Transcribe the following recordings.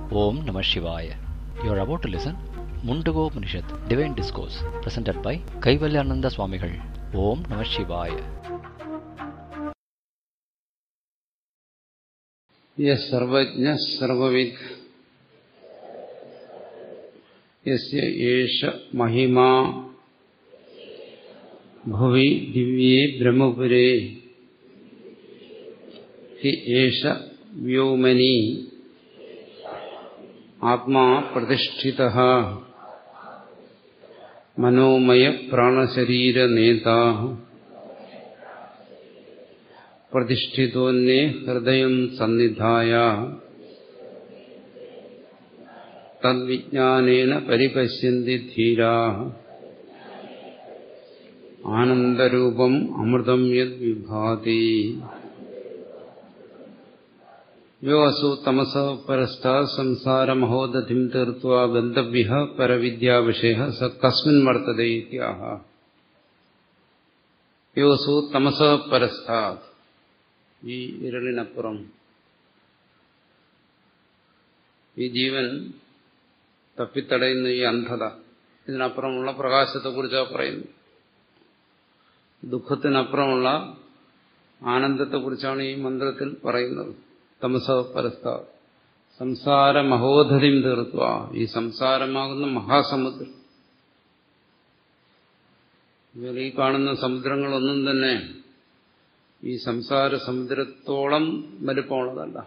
Om Namah Shivaya. You are about to listen Mundago Upanishad, Divine Discourse, presented by Kaivalyananda Swamigal. Om Namah Shivaya. യസ് സർവജ്ഞ സർവവിദ് യസ്യ ഏഷ മഹിമാ ഭുവി ദിവ്യേ ബ്രഹ്മപുരേ he ഏഷ വ്യോമനി ആത്മാ പ്രതിഷ്ഠിത മനോമയ പ്രാണശരീര നേതാ പ്രതിഷ്ഠിതോന്നേ ഹൃദയം സന്നിധായ തദ്വിജ്ഞാനേന പരിപശ്യന്തി ധീരാ ആനന്ദരൂപം അമൃതം യത് വിഭാതി യോ അസു തമസ പരസ്ഥ സംസാരമഹോദധിം തീർത്ത ഗന്തവ്യ പരവിദ്യാവിഷയ സ കസ്മിൻ വർത്തത ഇത്യാഹ യോസു തമസ പരസ്ഥാത് ഈ ഇരളിനപ്പുറം ഈ ജീവൻ തപ്പിത്തടയുന്ന ഈ അന്ധത ഇതിനപ്പുറമുള്ള പ്രകാശത്തെക്കുറിച്ചാണ് പറയുന്നത് ദുഃഖത്തിനപ്പുറമുള്ള ആനന്ദത്തെക്കുറിച്ചാണ് ഈ മന്ത്രത്തിൽ പറയുന്നത് തമസ പരസ്ഥ സംസാര മഹോധതിം തീർത്തുക ഈ സംസാരമാകുന്ന മഹാസമുദ്രം ഇവർ ഈ കാണുന്ന സമുദ്രങ്ങളൊന്നും തന്നെ ഈ സംസാര സമുദ്രത്തോളം വലുപ്പമുള്ളതല്ല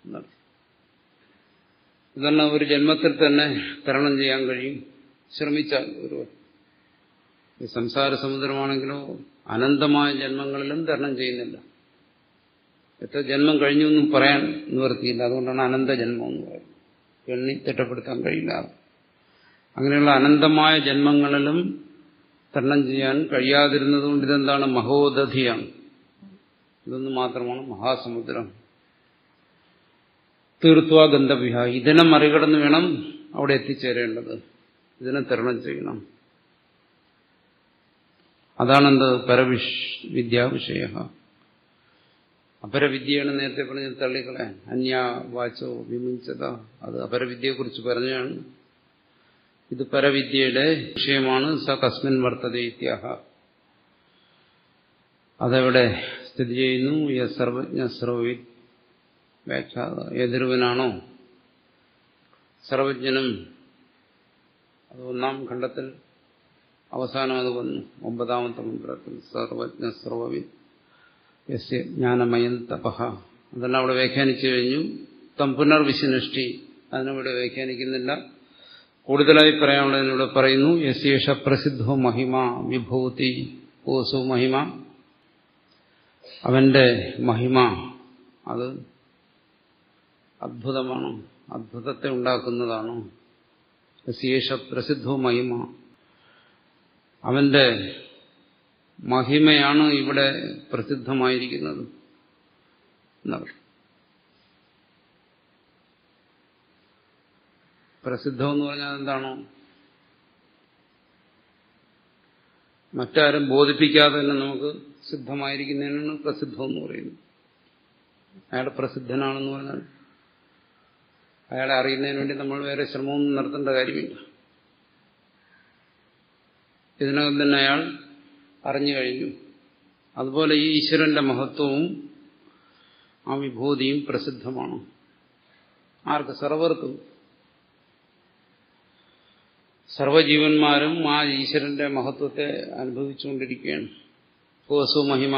ഇതെല്ലാം ഒരു ജന്മത്തിൽ തന്നെ തരണം ചെയ്യാൻ കഴിയും ശ്രമിച്ചാൽ ഒരു ഈ സംസാര സമുദ്രമാണെങ്കിലോ അനന്തമായ ജന്മങ്ങളിലും തരണം ചെയ്യുന്നില്ല എത്ര ജന്മം കഴിഞ്ഞു എന്നും പറയാൻ നിവർത്തിയില്ല അതുകൊണ്ടാണ് അനന്ത ജന്മം എന്ന് പറയുന്നത് എണ്ണി തിട്ടപ്പെടുത്താൻ കഴിയില്ല അങ്ങനെയുള്ള അനന്തമായ ജന്മങ്ങളിലും തരണം ചെയ്യാൻ കഴിയാതിരുന്നതുകൊണ്ട് ഇതെന്താണ് മഹോദധിയാണ് ഇതൊന്നു മാത്രമാണ് മഹാസമുദ്രം തീർത്തുവാ ഗന്ധവ്യ ഇതിനെ മറികടന്ന് വേണം അവിടെ എത്തിച്ചേരേണ്ടത് ഇതിനെ തരണം ചെയ്യണം അതാണെന്ത് പരവിഷ് വിദ്യാവിഷയ അപരവിദ്യയാണ് നേരത്തെ പറഞ്ഞ് തള്ളിക്കളയാൻ അന്യ വാച്ചോ വിമുഞ്ചത അത് അപരവിദ്യയെക്കുറിച്ച് പറഞ്ഞാണ് ഇത് പരവിദ്യയുടെ വിഷയമാണ് സ കസ്മിൻ വർത്തത ഇത്യാഹ അതെവിടെ സ്ഥിതി ചെയ്യുന്നു യ സർവജ്ഞ സർവവി വ്യാഖ്യാത ഏതൊരുവനാണോ സർവജ്ഞനും അത് ഒന്നാം ഖണ്ഡത്തിൽ അവസാനം അത് വന്നു ഒമ്പതാമത്തെ മന്ത്രത്തിൽ സർവജ്ഞ സർവവി യസ്യ ജ്ഞാനമയം തപഹ അതെല്ലാം അവിടെ വ്യാഖ്യാനിച്ചു കഴിഞ്ഞു തം പുനർവിശനിഷ്ടി അതിനവിടെ വ്യാഖ്യാനിക്കുന്നില്ല കൂടുതലായി പറയാനുള്ളതിനൂടെ പറയുന്നു യശേഷ പ്രസിദ്ധോ മഹിമ വിഭൂതി ഓസു മഹിമ അവന്റെ മഹിമ അത് അദ്ഭുതമാണ് അദ്ഭുതത്തെ ഉണ്ടാക്കുന്നതാണ് യശേഷ പ്രസിദ്ധോ മഹിമ അവന്റെ മഹിമയാണ് ഇവിടെ പ്രസിദ്ധമായിരിക്കുന്നത് എന്നവർ പ്രസിദ്ധം എന്ന് പറഞ്ഞാൽ എന്താണോ മറ്റാരും ബോധിപ്പിക്കാതെ തന്നെ നമുക്ക് സിദ്ധമായിരിക്കുന്നതിനാണ് പ്രസിദ്ധം എന്ന് പറയുന്നത് അയാൾ പ്രസിദ്ധനാണെന്ന് പറഞ്ഞാൽ അയാളെ അറിയുന്നതിന് വേണ്ടി നമ്മൾ വേറെ ശ്രമമൊന്നും നടത്തേണ്ട കാര്യമില്ല ഇതിനകം തന്നെ അയാൾ അറിഞ്ഞു കഴിഞ്ഞു അതുപോലെ ഈ ഈശ്വരന്റെ മഹത്വവും ആ വിഭൂതിയും പ്രസിദ്ധമാണ് ആർക്ക് സർവർക്കും സർവജീവന്മാരും ആ ഈശ്വരന്റെ മഹത്വത്തെ അനുഭവിച്ചുകൊണ്ടിരിക്കുകയാണ് കോസു മഹിമ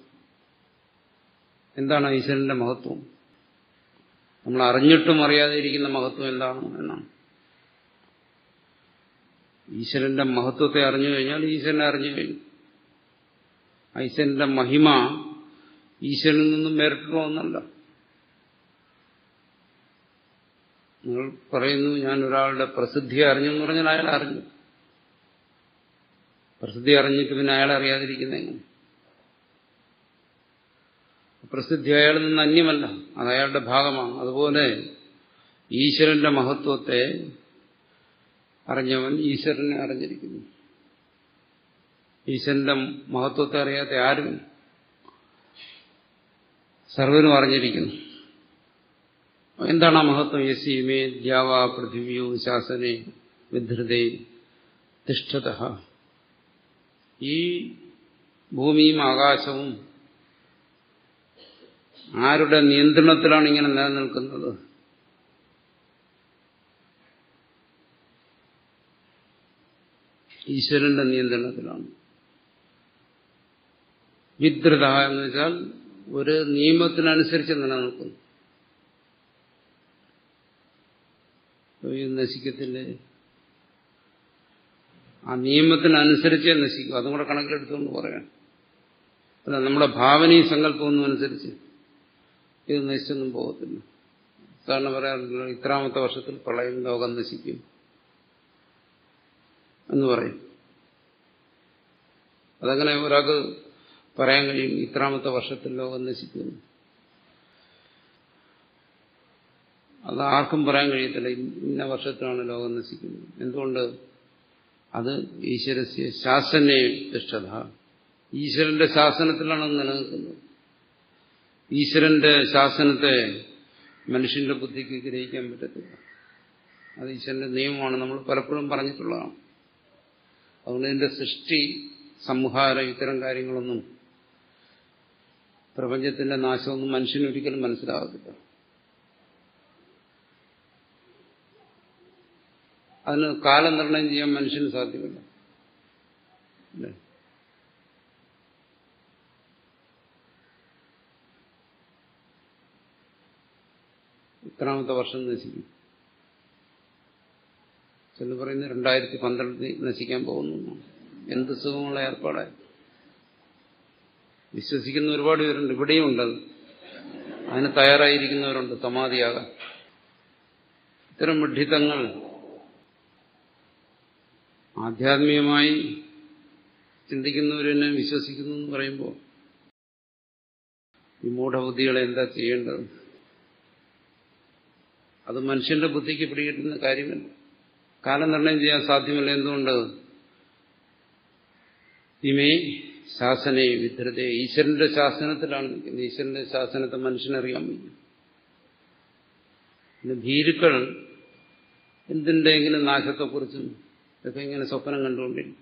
എന്താണ് ഈശ്വരന്റെ മഹത്വം നമ്മൾ അറിഞ്ഞിട്ടും അറിയാതെ ഇരിക്കുന്ന മഹത്വം എന്താണ് എന്നാണ് ഈശ്വരന്റെ മഹത്വത്തെ അറിഞ്ഞു കഴിഞ്ഞാൽ ഈശ്വരനെ അറിഞ്ഞു കഴിഞ്ഞു ഈശ്വരന്റെ മഹിമ ഈശ്വരനിൽ നിന്നും വേറിട്ടുള്ള ഒന്നല്ല നിങ്ങൾ പറയുന്നു ഞാൻ ഒരാളുടെ പ്രസിദ്ധി അറിഞ്ഞു എന്ന് പറഞ്ഞാൽ അയാൾ അറിഞ്ഞു പ്രസിദ്ധി അറിഞ്ഞിട്ട് പിന്നെ അയാളെ അറിയാതിരിക്കുന്നെങ്ങനെ പ്രസിദ്ധി അയാളിൽ നിന്ന് അന്യമല്ല അത് അയാളുടെ ഭാഗമാണ് അതുപോലെ ഈശ്വരന്റെ മഹത്വത്തെ അറിഞ്ഞവൻ ഈശ്വരനെ അറിഞ്ഞിരിക്കുന്നു ഈശ്വരന്റെ മഹത്വത്തെ അറിയാത്ത ആരും സർവനും അറിഞ്ഞിരിക്കുന്നു എന്താണ് ആ മഹത്വം യസീമേ ദ്യാവ പൃഥിവിയോ ശാസനെ വിധൃതേ തിഷ്ഠത ഈ ഭൂമിയും ആകാശവും ആരുടെ നിയന്ത്രണത്തിലാണ് ഇങ്ങനെ നിലനിൽക്കുന്നത് ഈശ്വരന്റെ നിയന്ത്രണത്തിലാണ് വിദ്രത എന്ന് വെച്ചാൽ ഒരു നിയമത്തിനനുസരിച്ച് നിലനിൽക്കുന്നു നശിക്കത്തില്ലേ ആ നിയമത്തിനനുസരിച്ചേ നശിക്കും അതും കൂടെ കണക്കിലെടുത്തുകൊണ്ട് പറയാം അല്ല നമ്മുടെ ഭാവനയും സങ്കല്പമൊന്നും അനുസരിച്ച് ഇത് നശിച്ചൊന്നും പോകത്തില്ല സാധാരണ പറയാറുണ്ടല്ലോ ഇത്രാമത്തെ വർഷത്തിൽ പ്രളയം ലോകം നശിക്കും എന്ന് പറയും അതങ്ങനെ ഒരാൾക്ക് പറയാൻ കഴിയും ഇത്രാമത്തെ വർഷത്തിൽ ലോകം നശിക്കുന്നു അത് ആർക്കും പറയാൻ കഴിയത്തില്ല ഇന്ന വർഷത്തിലാണ് ലോകം നശിക്കുന്നത് എന്തുകൊണ്ട് അത് ഈശ്വരസ്യ ശാസനെ തിഷ്ഠത ഈശ്വരന്റെ ശാസനത്തിലാണ് അത് നിലനിൽക്കുന്നത് ഈശ്വരന്റെ ശാസനത്തെ മനുഷ്യന്റെ ബുദ്ധിക്ക് ഗ്രഹിക്കാൻ പറ്റത്തില്ല അത് ഈശ്വരന്റെ നിയമമാണ് നമ്മൾ പലപ്പോഴും പറഞ്ഞിട്ടുള്ളതാണ് അതുകൊണ്ട് ഇതിന്റെ സൃഷ്ടി സംഹാരം ഇത്തരം കാര്യങ്ങളൊന്നും പ്രപഞ്ചത്തിന്റെ നാശമൊന്നും മനുഷ്യനൊരിക്കലും മനസ്സിലാകത്തില്ല അതിന് കാലം നിർണയം ചെയ്യാൻ മനുഷ്യന് സാധ്യമല്ല അല്ലേ ഇത്രാമത്തെ വർഷം നശിക്കും ചില പറയുന്നത് രണ്ടായിരത്തി പന്ത്രണ്ടിൽ നശിക്കാൻ പോകുന്നു എന്ത് സുഖമുള്ള ഏർപ്പാടായി വിശ്വസിക്കുന്ന ഒരുപാട് പേരുണ്ട് ഇവിടെയും ഉണ്ടത് അതിന് തയ്യാറായിരിക്കുന്നവരുണ്ട് സമാധിയാകാൻ ഇത്തരം വിഡ്ഢിത്തങ്ങൾ ആധ്യാത്മികമായി ചിന്തിക്കുന്നവരെന്നെ വിശ്വസിക്കുന്നു എന്ന് പറയുമ്പോൾ ഈ മൂഢബുദ്ധികളെ എന്താ ചെയ്യേണ്ടത് അത് മനുഷ്യന്റെ ബുദ്ധിക്ക് പിടികിട്ടുന്ന കാര്യമല്ല കാലം നിർണയം ചെയ്യാൻ സാധ്യമല്ല എന്തുകൊണ്ട് ഇമേ ശാസനെ വിദ്രത ഈശ്വരന്റെ ശാസനത്തിലാണ് നിൽക്കുന്നത് ഈശ്വരന്റെ ശാസനത്തെ മനുഷ്യനറിയാൻ വയ്യ പിന്നെ ഭീരുക്കൾ എന്തിൻ്റെങ്കിലും നാശത്തെക്കുറിച്ചും ഇതൊക്കെ ഇങ്ങനെ സ്വപ്നം കണ്ടുകൊണ്ടിരിക്കും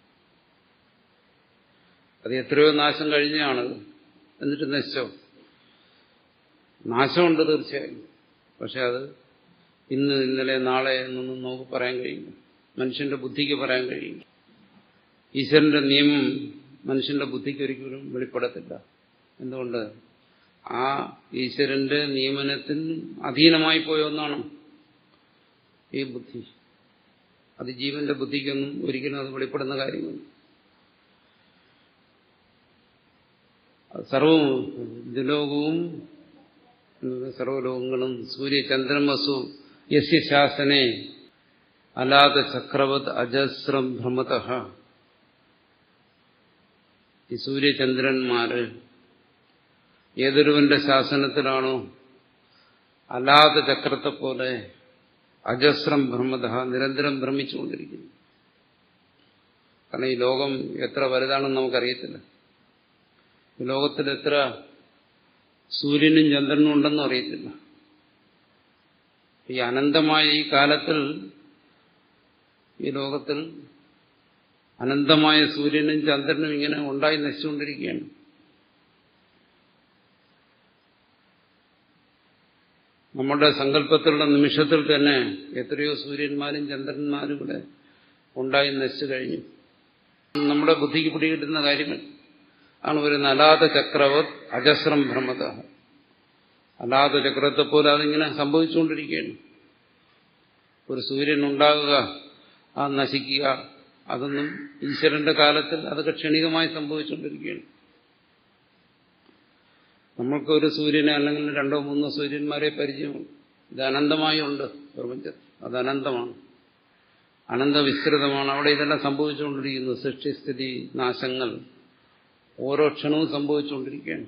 അത് എത്രയോ നാശം കഴിഞ്ഞാണത് എന്നിട്ട് നശിച്ചോ നാശമുണ്ട് തീർച്ചയായും പക്ഷെ അത് ഇന്ന് ഇന്നലെ നാളെ എന്നൊന്നും നമുക്ക് പറയാൻ കഴിയില്ല മനുഷ്യന്റെ ബുദ്ധിക്ക് പറയാൻ കഴിയില്ല ഈശ്വരന്റെ നിയമം മനുഷ്യന്റെ ബുദ്ധിക്ക് ഒരിക്കലും വെളിപ്പെടത്തില്ല എന്തുകൊണ്ട് ആ ഈശ്വരന്റെ നിയമനത്തിന് അധീനമായി പോയ ഒന്നാണ് ഈ ബുദ്ധി അത് ജീവന്റെ ബുദ്ധിക്കൊന്നും ഒരിക്കലും അത് വെളിപ്പെടുന്ന കാര്യമല്ല സർവവും ദുലോകവും സർവലോകങ്ങളും സൂര്യചന്ദ്രൻ വസു യസ്യ ശാസനെ അലാത ചക്രവത് അജസ്രം ഭ്രമത ഈ സൂര്യചന്ദ്രന്മാര് ഏതൊരുവന്റെ ശാസനത്തിലാണോ അലാത ചക്രത്തെ പോലെ അജസ്രം ഭ്രമത നിരന്തരം ഭ്രമിച്ചുകൊണ്ടിരിക്കുന്നു കാരണം ഈ ലോകം എത്ര വലുതാണെന്ന് നമുക്കറിയത്തില്ല ഈ ലോകത്തിൽ എത്ര സൂര്യനും ചന്ദ്രനും ഉണ്ടെന്നും അറിയത്തില്ല ഈ അനന്തമായ ഈ കാലത്തിൽ ഈ ലോകത്തിൽ അനന്തമായ സൂര്യനും ചന്ദ്രനും ഇങ്ങനെ ഉണ്ടായി നശിച്ചുകൊണ്ടിരിക്കുകയാണ് നമ്മുടെ സങ്കല്പത്തിലുള്ള നിമിഷത്തിൽ തന്നെ എത്രയോ സൂര്യന്മാരും ചന്ദ്രന്മാരും ഇവിടെ ഉണ്ടായി നശിച്ചു കഴിഞ്ഞു നമ്മുടെ ബുദ്ധിക്ക് പിടികിട്ടുന്ന കാര്യങ്ങൾ ആണ് ഒരു അലാത ചക്രവത് അജസ്രം ഭ്രമത അലാത ചക്രത്തെ പോലെ അതിങ്ങനെ സംഭവിച്ചുകൊണ്ടിരിക്കുകയാണ് ഒരു സൂര്യൻ ഉണ്ടാകുക ആ നശിക്കുക അതൊന്നും ഈശ്വരന്റെ കാലത്തിൽ അതൊക്കെ ക്ഷണികമായി സംഭവിച്ചുകൊണ്ടിരിക്കുകയാണ് നമ്മൾക്ക് ഒരു സൂര്യനെ അല്ലെങ്കിൽ രണ്ടോ മൂന്നോ സൂര്യന്മാരെ പരിചയമുണ്ട് ഇത് അനന്തമായി ഉണ്ട് പ്രപഞ്ചത്തിൽ അത് അനന്തമാണ് അനന്തവിസ്തൃതമാണ് അവിടെ ഇതെല്ലാം സംഭവിച്ചുകൊണ്ടിരിക്കുന്നു സൃഷ്ടിസ്ഥിതി നാശങ്ങൾ ഓരോ ക്ഷണവും സംഭവിച്ചുകൊണ്ടിരിക്കുകയാണ്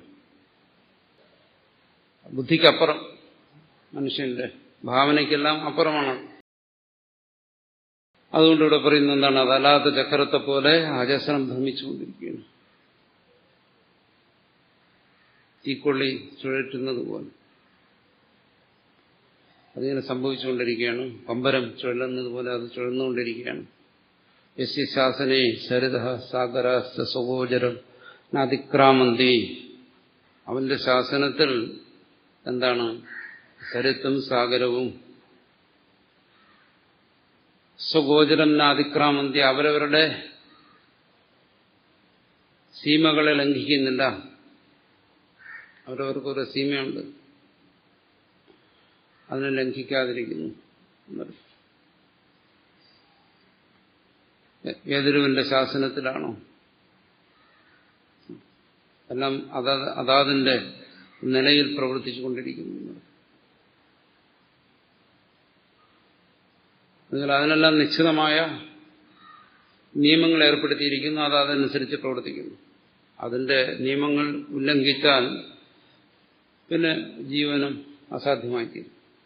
ബുദ്ധിക്കപ്പുറം മനുഷ്യന്റെ ഭാവനയ്ക്കെല്ലാം അപ്പുറമാണ് അതുകൊണ്ട് ഇവിടെ പറയുന്നത് എന്താണ് അതല്ലാത്ത ചക്രത്തെ പോലെ അജസ്രം ഭ്രമിച്ചുകൊണ്ടിരിക്കുകയാണ് തീക്കൊള്ളി ചുഴറ്റുന്നത് പോലെ അതിങ്ങനെ സംഭവിച്ചുകൊണ്ടിരിക്കുകയാണ് പമ്പരം ചുഴലുന്നതുപോലെ അത് ചുഴന്നുകൊണ്ടിരിക്കുകയാണ് യസ്യ ശാസനെ ശരിത സാഗരാസ്ത സുഗോചരം അതിക്രാമന്തി അവന്റെ ശാസനത്തിൽ എന്താണ് സരിത്തും സാഗരവും സ്വഗോചരം നാതിക്രാമന്തി അവരവരുടെ സീമകളെ ലംഘിക്കുന്നില്ല അവരവർക്കൊരു സീമയുണ്ട് അതിനെ ലംഘിക്കാതിരിക്കുന്നു ഏതൊരുവന്റെ ശാസനത്തിലാണോ എല്ലാം അതാ അതാതിന്റെ നിലയിൽ പ്രവർത്തിച്ചുകൊണ്ടിരിക്കുന്നു നിങ്ങൾ അതിനെല്ലാം നിശ്ചിതമായ നിയമങ്ങൾ ഏർപ്പെടുത്തിയിരിക്കുന്നു അത് അതനുസരിച്ച് പ്രവർത്തിക്കുന്നു അതിന്റെ നിയമങ്ങൾ ഉല്ലംഘിച്ചാൽ പിന്നെ ജീവനം അസാധ്യമായിത്തീരും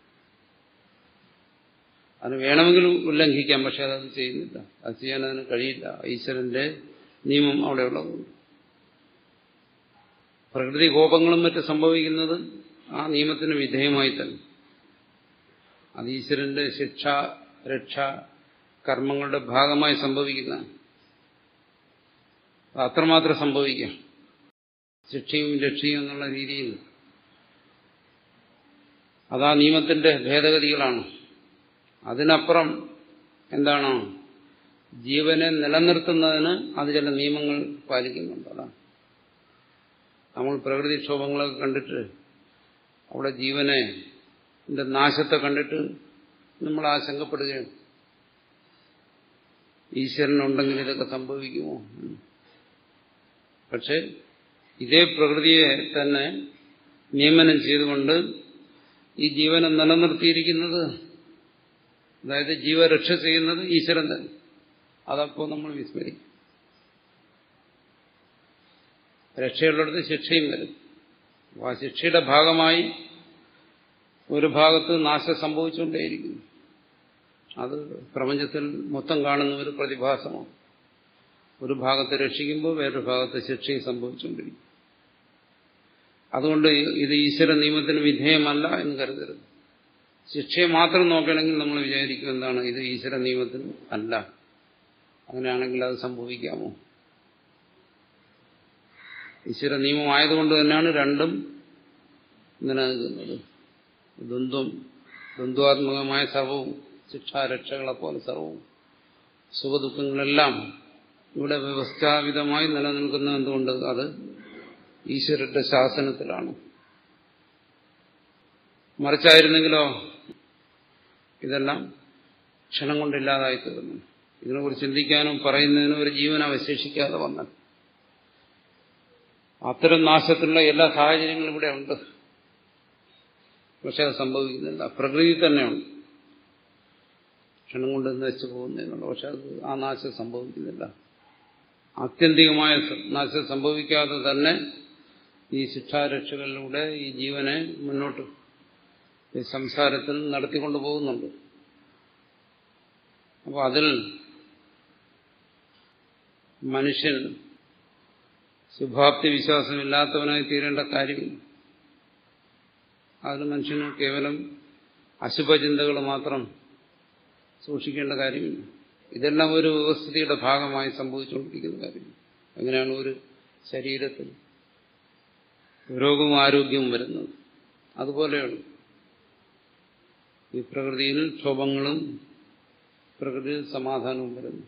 അതിന് വേണമെങ്കിൽ ഉല്ലംഘിക്കാം പക്ഷെ അതത് ചെയ്യുന്നില്ല അത് ചെയ്യാൻ അതിന് കഴിയില്ല ഈശ്വരന്റെ നിയമം അവിടെ ഉള്ളതുകൊണ്ട് പ്രകൃതി കോപങ്ങളും മറ്റും സംഭവിക്കുന്നത് ആ നിയമത്തിന് വിധേയമായി തന്നെ അത് ഈശ്വരന്റെ ശിക്ഷ രക്ഷ കർമ്മങ്ങളുടെ ഭാഗമായി സംഭവിക്കുന്ന അത്രമാത്രം സംഭവിക്കാം ശിക്ഷയും രക്ഷയും എന്നുള്ള രീതിയിൽ അതാ നിയമത്തിന്റെ ഭേദഗതികളാണ് അതിനപ്പുറം എന്താണ് ജീവനെ നിലനിർത്തുന്നതിന് അത് ചില നിയമങ്ങൾ പാലിക്കുന്നുണ്ട് അതാണ് നമ്മൾ പ്രകൃതിക്ഷോഭങ്ങളൊക്കെ കണ്ടിട്ട് അവിടെ ജീവനെ നാശത്തെ കണ്ടിട്ട് നമ്മൾ ആശങ്കപ്പെടുകയാണ് ഈശ്വരനുണ്ടെങ്കിൽ ഇതൊക്കെ സംഭവിക്കുമോ പക്ഷെ ഇതേ പ്രകൃതിയെ തന്നെ നിയമനം ചെയ്തുകൊണ്ട് ഈ ജീവനെ നിലനിർത്തിയിരിക്കുന്നത് അതായത് ജീവരക്ഷ ചെയ്യുന്നത് ഈശ്വരൻ തന്നെ അതപ്പോൾ നമ്മൾ വിസ്മരിക്കും രക്ഷയുള്ളിടത്ത് ശിക്ഷയും വരും അപ്പോൾ ആ ശിക്ഷയുടെ ഭാഗമായി ഒരു ഭാഗത്ത് നാശം സംഭവിച്ചുകൊണ്ടേയിരിക്കുന്നു അത് പ്രപഞ്ചത്തിൽ മൊത്തം കാണുന്ന ഒരു പ്രതിഭാസമാണ് ഒരു ഭാഗത്ത് രക്ഷിക്കുമ്പോൾ വേറൊരു ഭാഗത്ത് ശിക്ഷയും സംഭവിച്ചുകൊണ്ടിരിക്കും അതുകൊണ്ട് ഇത് ഈശ്വര നിയമത്തിന് വിധേയമല്ല എന്ന് കരുതരുത് ശിക്ഷയെ മാത്രം നോക്കണമെങ്കിൽ നമ്മൾ വിചാരിക്കും എന്താണ് ഇത് ഈശ്വര നിയമത്തിന് അല്ല അങ്ങനെയാണെങ്കിൽ അത് സംഭവിക്കാമോ ഈശ്വര നിയമമായതുകൊണ്ട് തന്നെയാണ് രണ്ടും നിലനിൽക്കുന്നത് ദ്വന്ദ്വം ദ്വന്ദ്വാത്മകമായ സർവവും ശിക്ഷാരക്ഷകളെ പോലെ സർവവും സുഖദുഃഖങ്ങളെല്ലാം ഇവിടെ വ്യവസ്ഥാപിതമായി നിലനിൽക്കുന്നത് എന്തുകൊണ്ട് അത് ഈശ്വരന്റെ ശാസനത്തിലാണ് മറിച്ചായിരുന്നെങ്കിലോ ഇതെല്ലാം ക്ഷണം കൊണ്ടില്ലാതായി തീർന്നു ഇതിനെക്കുറിച്ച് ചിന്തിക്കാനും പറയുന്നതിനും ഒരു ജീവൻ അവശേഷിക്കാതെ വന്നാൽ അത്തരം നാശത്തിലുള്ള എല്ലാ സാഹചര്യങ്ങളും ഇവിടെ ഉണ്ട് പക്ഷെ അത് സംഭവിക്കുന്നില്ല പ്രകൃതി തന്നെയുണ്ട് ക്ഷണം കൊണ്ട് നശിച്ചു പോകുന്നതിനുള്ള പക്ഷെ അത് ആ നാശം സംഭവിക്കുന്നില്ല ആത്യന്തികമായ നാശം സംഭവിക്കാതെ തന്നെ ഈ ശിക്ഷാരക്ഷകളിലൂടെ ഈ ജീവനെ മുന്നോട്ട് ഈ സംസാരത്തിൽ നടത്തിക്കൊണ്ടു പോകുന്നുണ്ട് അപ്പോൾ അതിൽ മനുഷ്യൻ ശുഭാപ്തി വിശ്വാസമില്ലാത്തവനായി തീരേണ്ട കാര്യമില്ല അതിന് മനുഷ്യന് കേവലം അശുഭചിന്തകൾ മാത്രം സൂക്ഷിക്കേണ്ട കാര്യമില്ല ഇതെല്ലാം ഒരു വ്യവസ്ഥിതിയുടെ ഭാഗമായി സംഭവിച്ചുകൊണ്ടിരിക്കുന്ന കാര്യം എങ്ങനെയാണ് ഒരു ശരീരത്തിൽ രോഗവും ആരോഗ്യവും വരുന്നത് അതുപോലെയാണ് ഈ പ്രകൃതിയിൽ ക്ഷോഭങ്ങളും പ്രകൃതിയിൽ സമാധാനവും വരുന്നു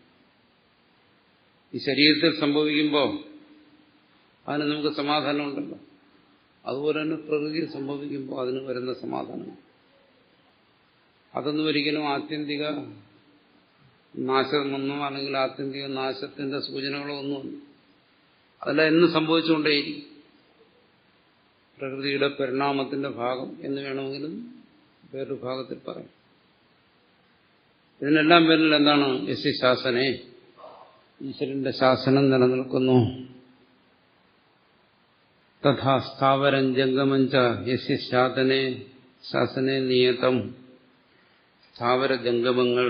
ഈ ശരീരത്തിൽ സംഭവിക്കുമ്പോൾ അതിന് നമുക്ക് സമാധാനമുണ്ടല്ലോ അതുപോലെ തന്നെ പ്രകൃതിയിൽ സംഭവിക്കുമ്പോൾ അതിന് വരുന്ന സമാധാനം അതൊന്നും ഒരിക്കലും ആത്യന്തിക നാശമൊന്നോ അല്ലെങ്കിൽ ആത്യന്തിക നാശത്തിന്റെ സൂചനകളോ ഒന്നുമില്ല അതെല്ലാം എന്ന് സംഭവിച്ചുകൊണ്ടേയിരിക്കും പ്രകൃതിയുടെ പരിണാമത്തിന്റെ ഭാഗം എന്ന് വേണമെങ്കിലും വേറൊരു ഭാഗത്തിൽ പറയാം ഇതിനെല്ലാം പേരിൽ എന്താണ് യശി ശാസനെ ഈശ്വരന്റെ ശാസനം നിലനിൽക്കുന്നു തഥാ സ്ഥാവരം ജംഗമഞ്ച യശി ശാസനെ ശാസനെ നിയതം സ്ഥാവര ജംഗമങ്ങൾ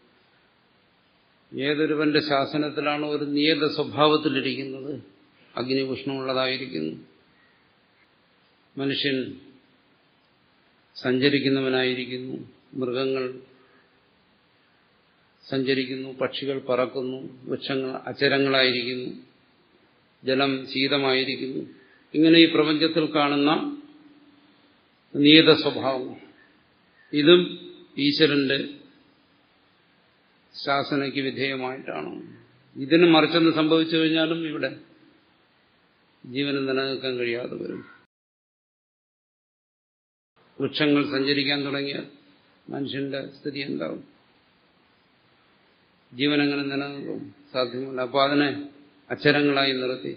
ഏതൊരുവന്റെ ശാസനത്തിലാണ് ഒരു നിയത സ്വഭാവത്തിലിരിക്കുന്നത് അഗ്നി ഉഷ്ണമുള്ളതായിരിക്കുന്നു മനുഷ്യൻ സഞ്ചരിക്കുന്നവനായിരിക്കുന്നു മൃഗങ്ങൾ സഞ്ചരിക്കുന്നു പക്ഷികൾ പറക്കുന്നു വൃക്ഷങ്ങൾ അചരങ്ങളായിരിക്കുന്നു ജലം ശീതമായിരിക്കുന്നു ഇങ്ങനെ ഈ പ്രപഞ്ചത്തിൽ കാണുന്ന നിയത സ്വഭാവം ഇതും ഈശ്വരന്റെ ശാസനയ്ക്ക് വിധേയമായിട്ടാണ് ഇതിന് മറിച്ചൊന്ന് സംഭവിച്ചു കഴിഞ്ഞാലും ഇവിടെ ജീവന് നിലനിൽക്കാൻ കഴിയാതെ വരും വൃക്ഷങ്ങൾ സഞ്ചരിക്കാൻ തുടങ്ങിയാൽ മനുഷ്യന്റെ സ്ഥിതി എന്താവും ജീവൻ എങ്ങനെ നിലനിൽക്കും സാധ്യമല്ല അപ്പോൾ അതിനെ അക്ഷരങ്ങളായി നിർത്തി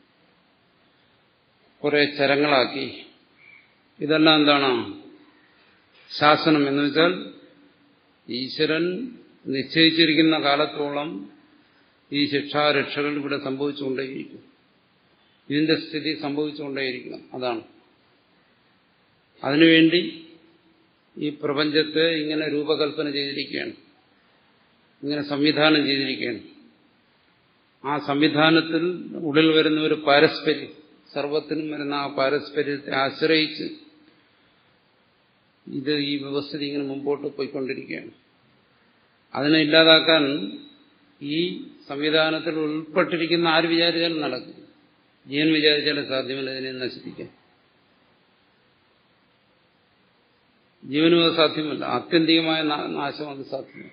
കുറെ ചരങ്ങളാക്കി ഇതെല്ലാം എന്താണ് ശാസനം എന്ന് വെച്ചാൽ ഈശ്വരൻ നിശ്ചയിച്ചിരിക്കുന്ന കാലത്തോളം ഈ ശിക്ഷാരക്ഷകൾ ഇവിടെ സംഭവിച്ചുകൊണ്ടേയിരിക്കും ഇതിന്റെ സ്ഥിതി സംഭവിച്ചുകൊണ്ടേയിരിക്കണം അതാണ് അതിനുവേണ്ടി ഈ പ്രപഞ്ചത്തെ ഇങ്ങനെ രൂപകൽപ്പന ചെയ്തിരിക്കുകയാണ് ഇങ്ങനെ സംവിധാനം ചെയ്തിരിക്കുകയാണ് ആ സംവിധാനത്തിൽ ഉള്ളിൽ വരുന്ന ഒരു പാരസ്പര്യം സർവത്തിനും വരുന്ന ആ പാരസ്പര്യത്തെ ആശ്രയിച്ച് ഇത് ഈ വ്യവസ്ഥിതി ഇങ്ങനെ മുമ്പോട്ട് പോയിക്കൊണ്ടിരിക്കുകയാണ് അതിനെ ഇല്ലാതാക്കാൻ ഈ സംവിധാനത്തിൽ ഉൾപ്പെട്ടിരിക്കുന്ന ആര് വിചാരിച്ചാലും നടക്കും ജീവൻ വിചാരിച്ചാലും സാധ്യമല്ല ഇതിനെ നശിപ്പിക്കാൻ ജീവനും അത് സാധ്യമല്ല ആത്യന്തികമായ നാശം അത് സാധ്യമല്ല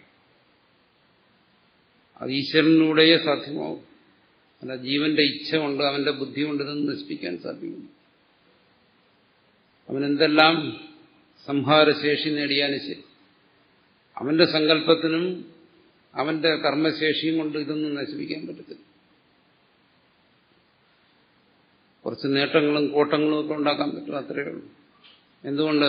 അത് ഈശ്വരനിലൂടെയേ സാധ്യമാവും അല്ല ജീവന്റെ ഇച്ഛ കൊണ്ട് അവന്റെ ബുദ്ധി കൊണ്ട് ഇതൊന്നും നശിപ്പിക്കാൻ സാധ്യമല്ല അവനെന്തെല്ലാം സംഹാരശേഷി നേടിയാലും ശരി അവന്റെ സങ്കല്പത്തിനും അവന്റെ കർമ്മശേഷിയും കൊണ്ട് ഇതൊന്നും നശിപ്പിക്കാൻ പറ്റത്തില്ല കുറച്ച് നേട്ടങ്ങളും കോട്ടങ്ങളും ഒക്കെ ഉണ്ടാക്കാൻ പറ്റും അത്രയേ ഉള്ളൂ എന്തുകൊണ്ട്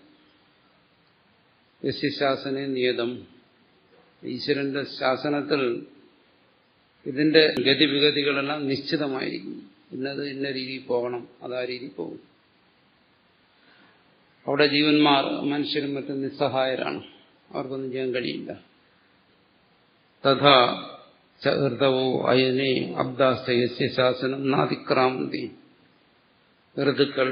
യശാസനെ നിയതം ഈശ്വരന്റെ ശാസനത്തിൽ ഇതിന്റെ ഗതിവിഗതികളെല്ലാം നിശ്ചിതമായിരിക്കും ഇന്നത് ഇന്ന രീതിയിൽ പോകണം അതാ രീതിയിൽ പോകും അവിടെ ജീവന്മാർ മനുഷ്യരും മറ്റും നിസ്സഹായരാണ് അവർക്കൊന്നും ചെയ്യാൻ കഴിയില്ല തഥാ ഹൃദവോ അയനെ അബ്ദാസ്തയസ്യ ശാസനം നാതിക്രാമന്തി ഋതുക്കൾ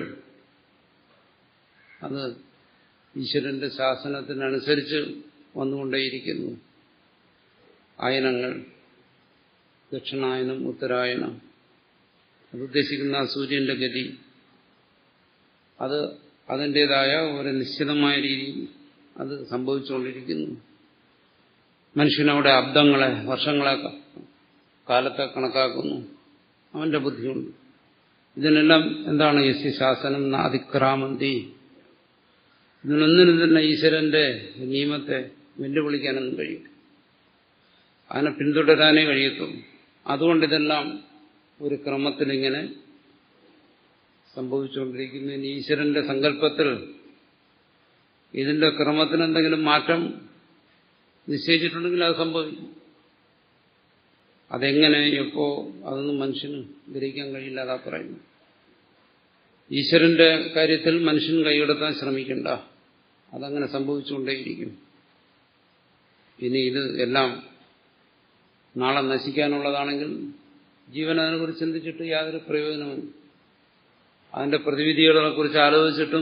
അത് ഈശ്വരന്റെ ശാസനത്തിനനുസരിച്ച് വന്നുകൊണ്ടേയിരിക്കുന്നു അയനങ്ങൾ ദക്ഷിണായനം ഉത്തരായനം അത് ഉദ്ദേശിക്കുന്ന ആ സൂര്യന്റെ ഗതി അത് അതിൻ്റെതായ ഒരു നിശ്ചിതമായ രീതിയിൽ അത് സംഭവിച്ചുകൊണ്ടിരിക്കുന്നു മനുഷ്യനവിടെ അബ്ദങ്ങളെ വർഷങ്ങളെ കാലത്തെ കണക്കാക്കുന്നു അവന്റെ ബുദ്ധിയുണ്ട് ഇതിനെല്ലാം എന്താണ് യസ്യ ശാസനം അതിക്രാമന്തി ഇതിനൊന്നിനും തന്നെ ഈശ്വരന്റെ നിയമത്തെ വെല്ലുവിളിക്കാനൊന്നും കഴിയും അതിനെ പിന്തുടരാനേ കഴിയത്തുള്ളൂ അതുകൊണ്ട് ഇതെല്ലാം ഒരു ക്രമത്തിലിങ്ങനെ സംഭവിച്ചുകൊണ്ടിരിക്കുന്നു ഇനി ഈശ്വരന്റെ സങ്കല്പത്തിൽ ഇതിന്റെ ക്രമത്തിന് എന്തെങ്കിലും മാറ്റം നിശ്ചയിച്ചിട്ടുണ്ടെങ്കിൽ അത് സംഭവിക്കും അതെങ്ങനെ എപ്പോ അതൊന്നും മനുഷ്യന് ഗ്രഹിക്കാൻ കഴിയില്ല അതാ പറയുന്നു ഈശ്വരന്റെ കാര്യത്തിൽ മനുഷ്യൻ കൈകടത്താൻ ശ്രമിക്കണ്ട അതങ്ങനെ സംഭവിച്ചുകൊണ്ടേയിരിക്കും ഇനി ഇത് എല്ലാം നാളെ നശിക്കാനുള്ളതാണെങ്കിൽ ജീവൻ അതിനെക്കുറിച്ച് ചിന്തിച്ചിട്ട് യാതൊരു പ്രയോജനവും അതിന്റെ പ്രതിവിധികളെ കുറിച്ച് ആലോചിച്ചിട്ടും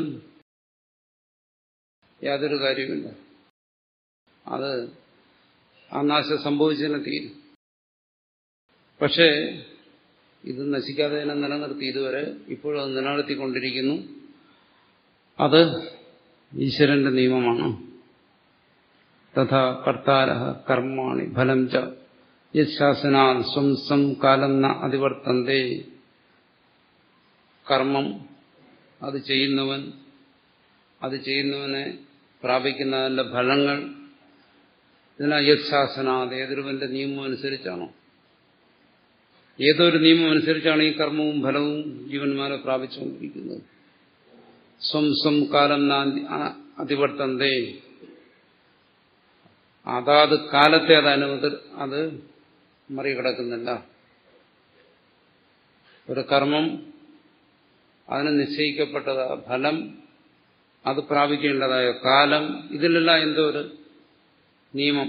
യാതൊരു കാര്യമില്ല അത് ആ നാശം സംഭവിച്ചതിനെ തീരും പക്ഷേ ഇത് നശിക്കാതെ തന്നെ നിലനിർത്തി ഇതുവരെ ഇപ്പോഴും അത് നിലനിർത്തിക്കൊണ്ടിരിക്കുന്നു അത് ഈശ്വരന്റെ നിയമമാണ് തഥാ കർത്താര കർമാണി ഫലം ച യശാസനാ സ്വം സ്വം കാലം ന അതിവർത്തന്തേ കർമ്മം അത് ചെയ്യുന്നവൻ അത് ചെയ്യുന്നവനെ പ്രാപിക്കുന്നതിന്റെ ഫലങ്ങൾ ഇതിനാ യശാസനാത് ഏതൊരുവന്റെ നിയമം അനുസരിച്ചാണോ ഏതൊരു നിയമം അനുസരിച്ചാണ് ഈ കർമ്മവും ഫലവും ജീവന്മാരെ പ്രാപിച്ചുകൊണ്ടിരിക്കുന്നത് സ്വം സ്വം കാലം അതിവർത്തന്തേ അതാത് കാലത്തെ അത് അനുവദ അത് മറികടക്കുന്നില്ല ഒരു കർമ്മം അതിന് നിശ്ചയിക്കപ്പെട്ടതാ ഫലം അത് പ്രാപിക്കേണ്ടതായ കാലം ഇതിലെല്ലാം എന്തോ ഒരു നിയമം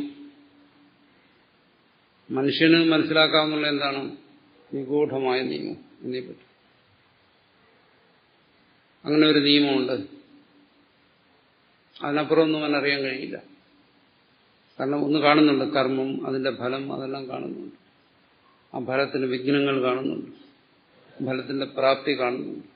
മനുഷ്യന് മനസ്സിലാക്കാവുന്നുള്ള എന്താണ് നിഗൂഢമായ നിയമം എന്നീപറ്റി അങ്ങനെ ഒരു നിയമമുണ്ട് അതിനപ്പുറം ഒന്നും അവൻ അറിയാൻ കഴിയില്ല കാരണം ഒന്ന് കാണുന്നുണ്ട് കർമ്മം അതിന്റെ ഫലം അതെല്ലാം കാണുന്നുണ്ട് ആ ഫലത്തിന് വിഘ്നങ്ങൾ കാണുന്നുണ്ട് ഫലത്തിന്റെ പ്രാപ്തി കാണുന്നുണ്ട്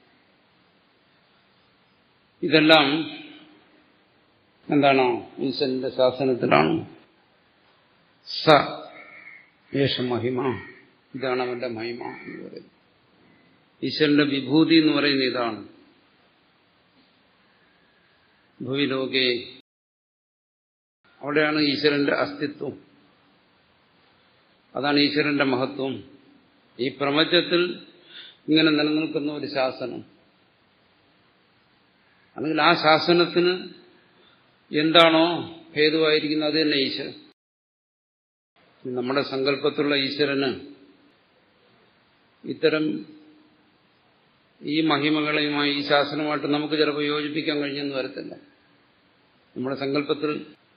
ഇതെല്ലാം എന്താണ് ഈശ്വരന്റെ ശാസനത്തിലാണ് സ യേശ മഹിമ ഇതാണ് അവന്റെ മഹിമ എന്ന് പറയുന്നത് ഈശ്വരന്റെ വിഭൂതി എന്ന് പറയുന്നത് ഇതാണ് ഭൂവിലോകെ അവിടെയാണ് ഈശ്വരന്റെ അസ്തിത്വം അതാണ് ഈശ്വരന്റെ മഹത്വം ഈ പ്രപഞ്ചത്തിൽ ഇങ്ങനെ നിലനിൽക്കുന്ന ഒരു ശാസനം അല്ലെങ്കിൽ ആ ശാസനത്തിന് എന്താണോ ഹേതുവായിരിക്കുന്നത് അത് തന്നെ ഈശ്വരൻ നമ്മുടെ സങ്കല്പത്തിലുള്ള ഈശ്വരന് ഇത്തരം ഈ മഹിമകളെയുമായി ഈ ശാസനമായിട്ട് നമുക്ക് ചിലപ്പോൾ യോജിപ്പിക്കാൻ കഴിഞ്ഞെന്ന് വരത്തില്ല നമ്മുടെ സങ്കല്പത്തിൽ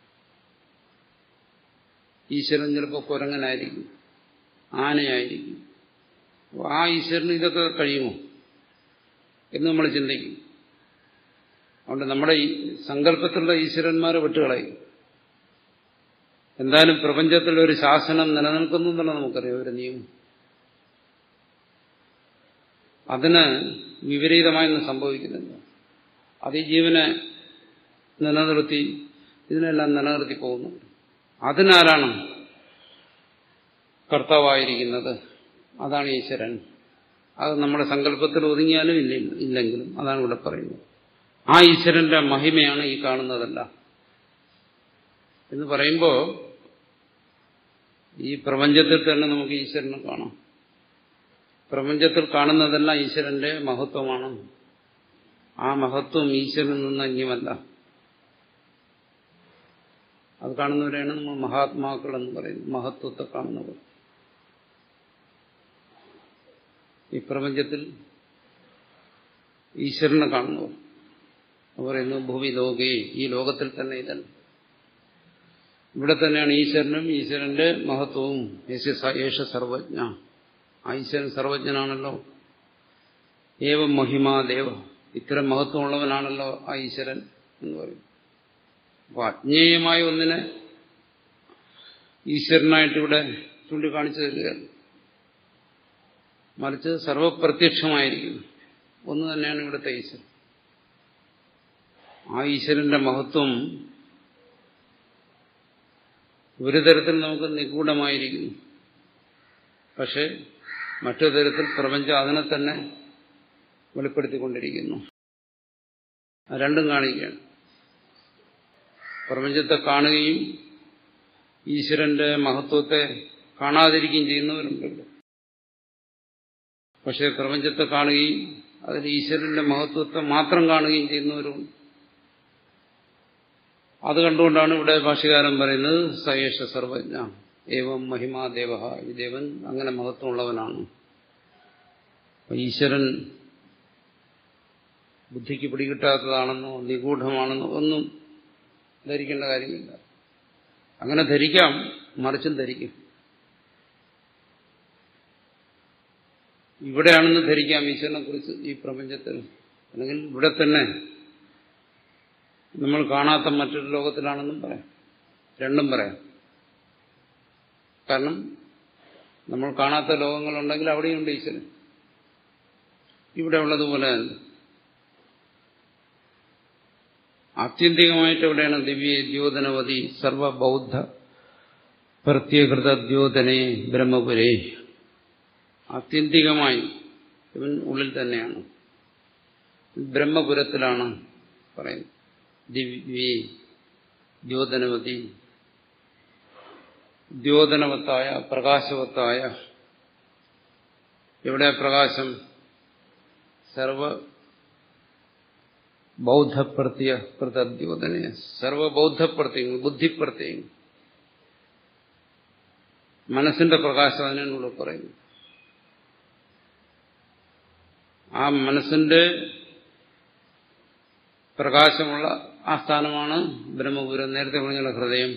ഈശ്വരൻ ചിലപ്പോൾ കുരങ്ങനായിരിക്കും ആനയായിരിക്കും അപ്പോൾ ആ ഈശ്വരന് ഇതൊക്കെ കഴിയുമോ എന്ന് നമ്മൾ ചിന്തിക്കും അതുകൊണ്ട് നമ്മുടെ ഈ സങ്കല്പത്തിലുള്ള ഈശ്വരന്മാരെ വിട്ടുകളയും എന്തായാലും പ്രപഞ്ചത്തിൽ ഒരു ശാസനം നിലനിൽക്കുന്നു എന്നുള്ള നമുക്കറിയാം ഒരു നിയമം അതിന് വിപരീതമായൊന്നും സംഭവിക്കുന്നില്ല അത് ഈ ജീവനെ നിലനിർത്തി ഇതിനെല്ലാം നിലനിർത്തി പോകുന്നുണ്ട് അതിനാരാണ് കർത്താവായിരിക്കുന്നത് അതാണ് ഈശ്വരൻ അത് നമ്മുടെ സങ്കല്പത്തിൽ ഒതുങ്ങിയാലും ഇല്ല ഇല്ലെങ്കിലും അതാണ് ഇവിടെ പറയുന്നത് ആ ഈശ്വരന്റെ മഹിമയാണ് ഈ കാണുന്നതല്ല എന്ന് പറയുമ്പോൾ ഈ പ്രപഞ്ചത്തിൽ തന്നെ നമുക്ക് ഈശ്വരനെ കാണാം പ്രപഞ്ചത്തിൽ കാണുന്നതെല്ലാം ഈശ്വരന്റെ മഹത്വമാണ് ആ മഹത്വം ഈശ്വരനിൽ നിന്ന് അന്യമല്ല അത് കാണുന്നവരെയാണ് നമ്മൾ മഹാത്മാക്കൾ എന്ന് പറയുന്നത് മഹത്വത്തെ കാണുന്നവർ ഈ പ്രപഞ്ചത്തിൽ ഈശ്വരനെ കാണുന്നവർ പറയുന്നു ഭൂമി ലോകേ ഈ ലോകത്തിൽ തന്നെ ഇതല്ല ഇവിടെ തന്നെയാണ് ഈശ്വരനും ഈശ്വരന്റെ മഹത്വവും യേശ സർവജ്ഞ ഈശ്വരൻ സർവജ്ഞനാണല്ലോ ഏവം മഹിമാദേവ ഇത്തരം മഹത്വമുള്ളവനാണല്ലോ ആ ഈശ്വരൻ എന്ന് പറയും അപ്പൊ അജ്ഞേയമായ ഒന്നിനെ ഈശ്വരനായിട്ട് ഇവിടെ ചൂണ്ടിക്കാണിച്ചു തരികയാണ് മറിച്ച് സർവപ്രത്യക്ഷമായിരിക്കുന്നു ഒന്ന് തന്നെയാണ് ഇവിടുത്തെ ഈശ്വരൻ ആ ഈശ്വരന്റെ മഹത്വം ഒരു തരത്തിൽ നമുക്ക് നിഗൂഢമായിരിക്കുന്നു പക്ഷെ മറ്റൊരു തരത്തിൽ പ്രപഞ്ചം അതിനെ തന്നെ വെളിപ്പെടുത്തിക്കൊണ്ടിരിക്കുന്നു രണ്ടും കാണിക്കുകയാണ് പ്രപഞ്ചത്തെ കാണുകയും ഈശ്വരന്റെ മഹത്വത്തെ കാണാതിരിക്കുകയും ചെയ്യുന്നവരുണ്ട് പക്ഷെ പ്രപഞ്ചത്തെ കാണുകയും അതിൽ ഈശ്വരന്റെ മഹത്വത്തെ മാത്രം കാണുകയും ചെയ്യുന്നവരുണ്ട് അത് കണ്ടുകൊണ്ടാണ് ഇവിടെ ഭാഷകാരൻ പറയുന്നത് സയേഷ സർവജ്ഞ ഏവം മഹിമാ ദേവ ഈ ദേവൻ അങ്ങനെ മഹത്വമുള്ളവനാണ് ഈശ്വരൻ ബുദ്ധിക്ക് പിടികിട്ടാത്തതാണെന്നോ നിഗൂഢമാണെന്നോ ഒന്നും ധരിക്കേണ്ട കാര്യമില്ല അങ്ങനെ ധരിക്കാം മറിച്ചും ധരിക്കും ഇവിടെയാണെന്ന് ധരിക്കാം ഈശ്വരനെ കുറിച്ച് ഈ പ്രപഞ്ചത്തിൽ അല്ലെങ്കിൽ ഇവിടെ തന്നെ നമ്മൾ കാണാത്ത മറ്റൊരു ലോകത്തിലാണെന്നും പറയാം രണ്ടും പറയാം കാരണം നമ്മൾ കാണാത്ത ലോകങ്ങളുണ്ടെങ്കിൽ അവിടെയുണ്ട് ഈശ്വരൻ ഇവിടെ ഉള്ളതുപോലെ തന്നെ ആത്യന്തികമായിട്ട് എവിടെയാണ് ദിവ്യ ദ്യോതനവതി സർവബൗദ്ധ പ്രത്യേകൃത ദ്യോതനെ ബ്രഹ്മപുരേ ആത്യന്തികമായി ഇവൻ ഉള്ളിൽ തന്നെയാണ് ബ്രഹ്മപുരത്തിലാണ് പറയുന്നത് ദിവ്യേ ദ്യോതനവതി ദ്യോതനവത്തായ പ്രകാശവത്തായ എവിടെ പ്രകാശം സർവ ബൗദ്ധപ്രത്യ കൃതദ്യോതനെ സർവബൗദ്ധപ്രത്യങ്ങൾ ബുദ്ധിപ്രത്യങ്ങൾ മനസ്സിന്റെ പ്രകാശം അതിനുള്ള പറയുന്നു ആ മനസ്സിന്റെ പ്രകാശമുള്ള ആ സ്ഥാനമാണ് ബ്രഹ്മപുരം നേരത്തെ പറഞ്ഞുള്ള ഹൃദയം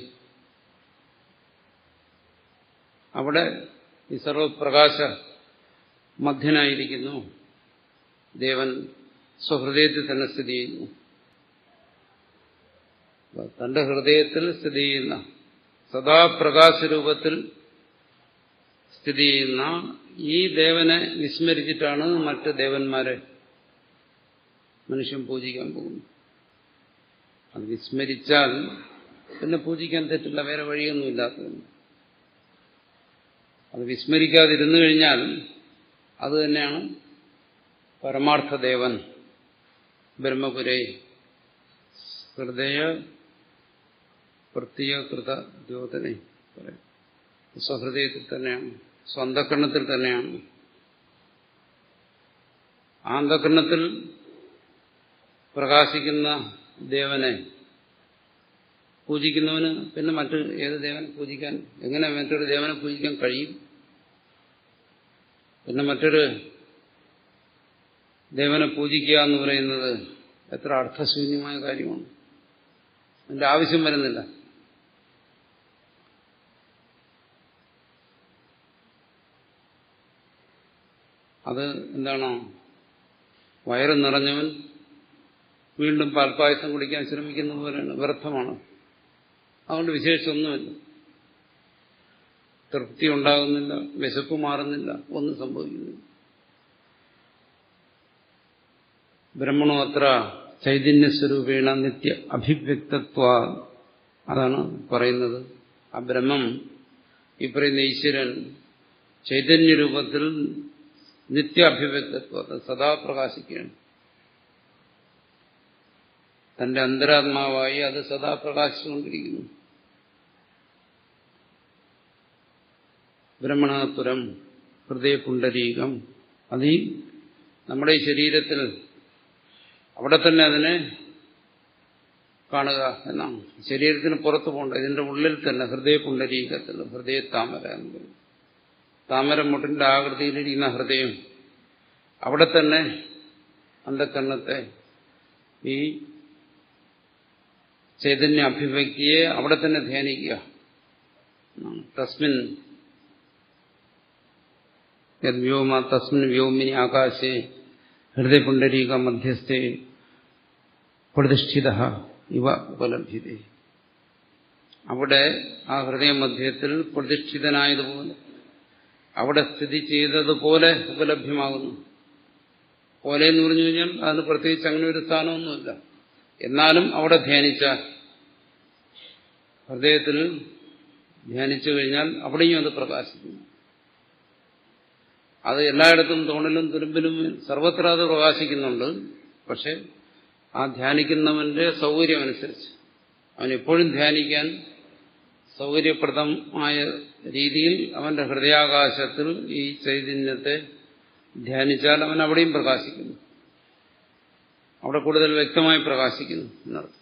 അവിടെ ഈ സർവപ്രകാശ മധ്യനായിരിക്കുന്നു ദേവൻ സ്വഹൃദയത്തിൽ തന്നെ സ്ഥിതി ചെയ്യുന്നു തന്റെ ഹൃദയത്തിൽ സ്ഥിതി ചെയ്യുന്ന സദാ പ്രകാശരൂപത്തിൽ സ്ഥിതി ചെയ്യുന്ന ഈ ദേവനെ വിസ്മരിച്ചിട്ടാണ് മറ്റ് ദേവന്മാരെ മനുഷ്യൻ പൂജിക്കാൻ പോകുന്നത് അത് വിസ്മരിച്ചാൽ പിന്നെ പൂജിക്കാൻ തെറ്റില്ല വേറെ വഴിയൊന്നുമില്ലാത്തതിന് അത് വിസ്മരിക്കാതിരുന്നു കഴിഞ്ഞാൽ അത് തന്നെയാണ് പരമാർത്ഥദേവൻ ബ്രഹ്മപുരേ ഹൃദയ പ്രത്യകൃത ദ്യോതനെ പറയും സ്വഹൃദയത്തിൽ തന്നെയാണ് സ്വന്തക്കരണത്തിൽ തന്നെയാണ് ആ അന്ധകരണത്തിൽ പ്രകാശിക്കുന്ന ദേവനെ പൂജിക്കുന്നവന് പിന്നെ മറ്റു ഏത് ദേവനെ പൂജിക്കാൻ എങ്ങനെ മറ്റൊരു ദേവനെ പൂജിക്കാൻ കഴിയും പിന്നെ മറ്റൊരു ദേവനെ പൂജിക്കുക എന്ന് പറയുന്നത് എത്ര അർത്ഥശൂന്യമായ കാര്യമാണ് അതിന്റെ ആവശ്യം വരുന്നില്ല അത് എന്താണ് വയറ് നിറഞ്ഞവൻ വീണ്ടും പാൽപ്പായസം കുടിക്കാൻ ശ്രമിക്കുന്ന പോലെയാണ് വ്യർത്ഥമാണ് അതുകൊണ്ട് വിശേഷിച്ചൊന്നുമില്ല തൃപ്തി ഉണ്ടാകുന്നില്ല വിശപ്പ് മാറുന്നില്ല ഒന്നും സംഭവിക്കുന്നില്ല ബ്രഹ്മണോ അത്ര ചൈതന്യസ്വരൂപേണ നിത്യ അഭിവ്യക്തത്വ അതാണ് പറയുന്നത് ആ ബ്രഹ്മം ഈ പറയുന്ന ഈശ്വരൻ ചൈതന്യരൂപത്തിൽ നിത്യ അഭിവ്യക്തത്വ സദാ പ്രകാശിക്കുകയാണ് തന്റെ അന്തരാത്മാവായി അത് സദാ പ്രകാശിച്ചുകൊണ്ടിരിക്കുന്നു ബ്രഹ്മണപുരം ഹൃദയപുണ്ടരീകം അത് ഈ നമ്മുടെ ഈ ശരീരത്തിൽ അവിടെ തന്നെ അതിനെ കാണുക എന്നാണ് ശരീരത്തിന് പുറത്തു പോകണ്ട ഇതിന്റെ ഉള്ളിൽ തന്നെ ഹൃദയപുണ്ടരീകത്തിൽ ഹൃദയ താമര എന്ന് പറയും താമരമുട്ടിന്റെ ആകൃതിയിലിരിക്കുന്ന ഹൃദയം അവിടെ തന്നെ അന്ധക്കരണത്തെ ഈ ചൈതന്യ അഭിവ്യക്തിയെ അവിടെ തന്നെ ധ്യാനിക്കുക തസ്മിൻ യദ്വ്യോമ തസ്മിൻ വ്യോമിനി ആകാശേ ഹൃദയപുണ്ടരീക മധ്യസ്ഥേ പ്രതിഷ്ഠിത ഇവ ഉപലഭ്യത അവിടെ ആ ഹൃദയമധ്യത്തിൽ പ്രതിഷ്ഠിതനായതുപോലെ അവിടെ സ്ഥിതി ചെയ്തതുപോലെ ഉപലഭ്യമാകുന്നു പോലെ എന്ന് പറഞ്ഞു കഴിഞ്ഞാൽ അതിന് പ്രത്യേകിച്ച് അങ്ങനെ ഒരു സ്ഥാനമൊന്നുമില്ല എന്നാലും അവിടെ ധ്യാനിച്ചാൽ ഹൃദയത്തിൽ ധ്യാനിച്ചു കഴിഞ്ഞാൽ അവിടെയും അത് പ്രകാശിക്കുന്നു അത് എല്ലായിടത്തും തോണിലും തുരുമ്പിലും സർവത്ര അത് പ്രകാശിക്കുന്നുണ്ട് പക്ഷെ ആ ധ്യാനിക്കുന്നവന്റെ സൗകര്യമനുസരിച്ച് അവൻ എപ്പോഴും ധ്യാനിക്കാൻ സൗകര്യപ്രദമായ രീതിയിൽ അവന്റെ ഹൃദയാകാശത്തിൽ ഈ ചൈതന്യത്തെ ധ്യാനിച്ചാൽ അവൻ അവിടെയും പ്രകാശിക്കുന്നു അവിടെ കൂടുതൽ വ്യക്തമായി പ്രകാശിക്കുന്നു എന്നർത്ഥം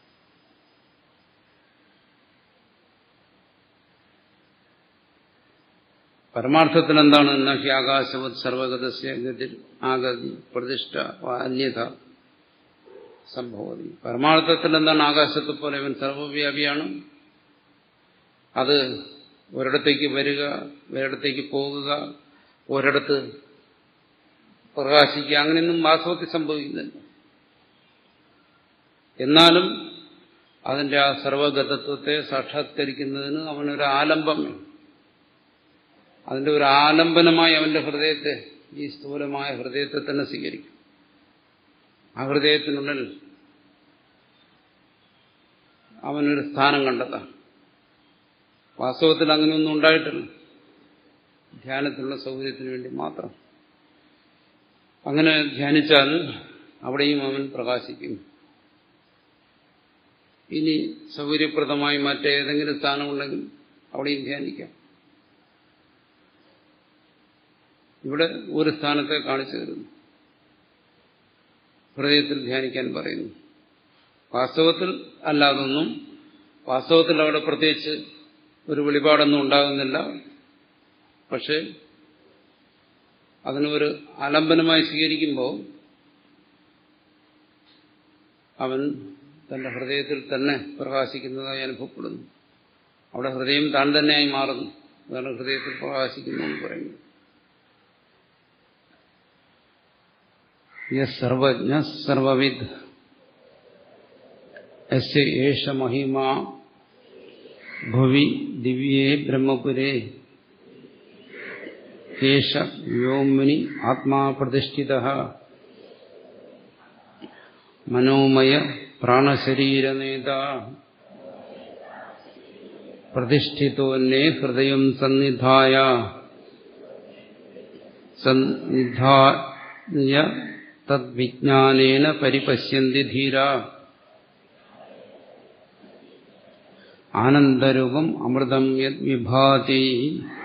പരമാർത്ഥത്തിൽ എന്താണ് നഹി ആകാശവത് സർവഗതസ്യ ഗതിർ ആഗതി പ്രതിഷ്ഠ അന്യത സംഭവതി പരമാർത്ഥത്തിൽ എന്താണ് ആകാശത്തെ പോലെ അവൻ സർവവ്യാപിയാണ് അത് ഒരിടത്തേക്ക് വരിക ഒരിടത്തേക്ക് പോകുക ഒരിടത്ത് പ്രകാശിക്കുക അങ്ങനെയൊന്നും വാസ്തവത്തിൽ സംഭവിക്കുന്നില്ല എന്നാലും അതിന്റെ ആ സർവഗതത്വത്തെ സാക്ഷാത്കരിക്കുന്നതിന് അവനൊരു ആലംബം വേണം അതിന്റെ ഒരു ആലംബനമായി അവന്റെ ഹൃദയത്തെ ഈ സ്ഥൂലമായ ഹൃദയത്തെ തന്നെ സ്വീകരിക്കും ആ ഹൃദയത്തിനുള്ളിൽ അവനൊരു സ്ഥാനം കണ്ടെത്താം വാസ്തവത്തിൽ അങ്ങനെയൊന്നും ഉണ്ടായിട്ടില്ല ധ്യാനത്തിനുള്ള സൗകര്യത്തിന് വേണ്ടി മാത്രം അങ്ങനെ ധ്യാനിച്ചാൽ അവിടെയും അവൻ പ്രകാശിക്കും ഇനി സൗകര്യപ്രദമായി മറ്റേതെങ്കിലും സ്ഥാനമുണ്ടെങ്കിൽ അവിടെയും ധ്യാനിക്കാം ഇവിടെ ഒരു സ്ഥാനത്തെ കാണിച്ചു തരുന്നു ഹൃദയത്തിൽ ധ്യാനിക്കാൻ പറയുന്നു വാസ്തവത്തിൽ അല്ലാതൊന്നും വാസ്തവത്തിൽ അവിടെ പ്രത്യേകിച്ച് ഒരു വെളിപാടൊന്നും ഉണ്ടാകുന്നില്ല പക്ഷെ അതിനൊരു ആലംബനമായി സ്വീകരിക്കുമ്പോൾ അവൻ തന്റെ ഹൃദയത്തിൽ തന്നെ പ്രകാശിക്കുന്നതായി അനുഭവപ്പെടുന്നു അവിടെ ഹൃദയം താൻ തന്നെയായി മാറുന്നു അതാണ് ഹൃദയത്തിൽ പ്രകാശിക്കുന്നു എന്ന് പറയുന്നത് സർവജ്ഞ സർവവിദ് യസ്യ ഏഷ മഹിമ ഭുവി ദിവ്യേ ബ്രഹ്മപുരേ ഏഷ വ്യോമിനി ആത്മാ പ്രതിഷ്ഠിത മനോമയ പ്രാണശരീരനേത പ്രതിഷ്ഠിതോന്നെ ഹൃദയം സന്നിധായ സന്നിധായ തദ്വിജ്ഞാനേന പരിപശ്യന്തി ധീര ആനന്ദരൂപം അമൃതം യത് വിഭാതി